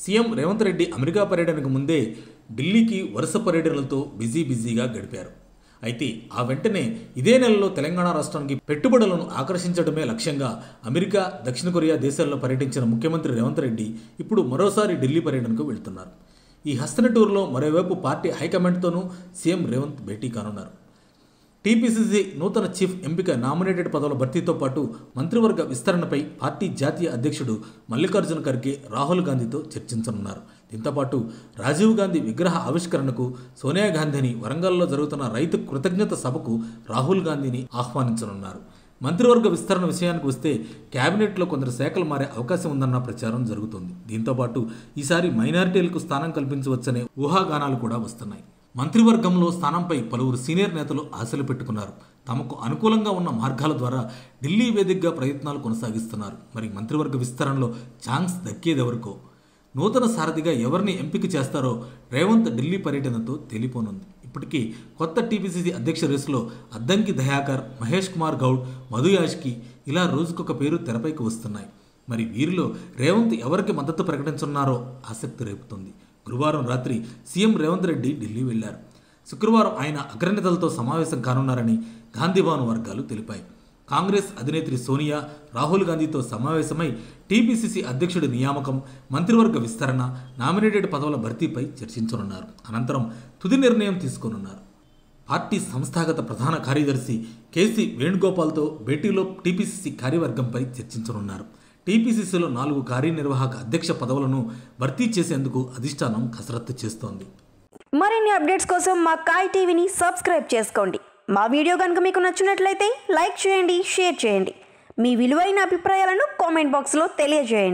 CM Revanth Reddy America పర్యటనకు ముందే ఢిల్లీకి వరుస పర్యటనలతో బిజీ బిజీగా గడిపారు అయితే ఆ వెంటనే ఇదే నెలలో తెలంగాణ రాష్ట్రానికి పెట్టుబడులను ఆకర్షించడమే లక్ష్యంగా అమెరికా దక్షిణ కొరియా దేశాల్లో పర్యటించిన ముఖ్యమంత్రి రేవంత్ రెడ్డి ఇప్పుడు మరోసారి ఢిల్లీ పర్యటనకు వెళ్తున్నారు ఈ హస్తన టూర్లో మరోవైపు పార్టీ హైకమాండ్తోనూ సీఎం రేవంత్ భేటీ కానున్నారు టీపీసీసీ నూతన చీఫ్ ఎంపిక నామినేటెడ్ పదవుల భర్తీతో పాటు మంత్రివర్గ విస్తరణపై పార్టీ జాతీయ అధ్యక్షుడు మల్లికార్జున ఖర్గే రాహుల్ గాంధీతో చర్చించనున్నారు దీంతోపాటు రాజీవ్ గాంధీ విగ్రహ ఆవిష్కరణకు సోనియా గాంధీని వరంగల్లో జరుగుతున్న రైతు కృతజ్ఞత సభకు రాహుల్ గాంధీని ఆహ్వానించనున్నారు మంత్రివర్గ విస్తరణ విషయానికి వస్తే కేబినెట్లో కొందరు శాఖలు మారే అవకాశం ఉందన్న ప్రచారం జరుగుతుంది దీంతోపాటు ఈసారి మైనారిటీలకు స్థానం కల్పించవచ్చనే ఊహాగానాలు కూడా వస్తున్నాయి మంత్రివర్గంలో స్థానంపై పలువురు సీనియర్ నేతలు ఆశలు పెట్టుకున్నారు తమకు అనుకూలంగా ఉన్న మార్గాల ద్వారా ఢిల్లీ వేదికగా ప్రయత్నాలు కొనసాగిస్తున్నారు మరి మంత్రివర్గ విస్తరణలో ఛాన్స్ దక్కేదెవరికో నూతన సారథిగా ఎవరిని ఎంపిక చేస్తారో రేవంత్ ఢిల్లీ పర్యటనతో తేలిపోనుంది ఇప్పటికీ కొత్త టీపీసీసీ అధ్యక్ష రేసులో అద్దంకి దయాకర్ మహేష్ కుమార్ గౌడ్ మధు యాష్కి ఇలా రోజుకొక పేరు తెరపైకి వస్తున్నాయి మరి వీరిలో రేవంత్ ఎవరికి మద్దతు ప్రకటించున్నారో ఆసక్తి రేపుతుంది గురువారం రాత్రి సీఎం రేవంత్ రెడ్డి ఢిల్లీ వెళ్లారు శుక్రవారం ఆయన అగ్రనేతలతో సమావేశం కానున్నారని గాంధీభవన్ వర్గాలు తెలిపాయి కాంగ్రెస్ అధినేత్రి సోనియా రాహుల్ గాంధీతో సమావేశమై టీపీసీసీ అధ్యక్షుడి నియామకం మంత్రివర్గ విస్తరణ నామినేటెడ్ పదవుల భర్తీపై చర్చించనున్నారు అనంతరం తుది నిర్ణయం తీసుకోనున్నారు పార్టీ సంస్థాగత ప్రధాన కార్యదర్శి కేసీ వేణుగోపాల్తో భేటీలో టీపీసీసీ కార్యవర్గంపై చర్చించనున్నారు టీపీసీసీలో నాలుగు కార్యనిర్వాహక అధ్యక్ష పదవులను భర్తీ చేసేందుకు అధిష్టానం కసరత్తు చేస్తోంది మరిన్ని అప్డేట్స్ కోసం మా కాయ్ టీవీని సబ్స్క్రైబ్ చేసుకోండి మా వీడియో కనుక మీకు నచ్చినట్లయితే లైక్ చేయండి షేర్ చేయండి మీ విలువైన అభిప్రాయాలను కామెంట్ బాక్స్లో తెలియజేయండి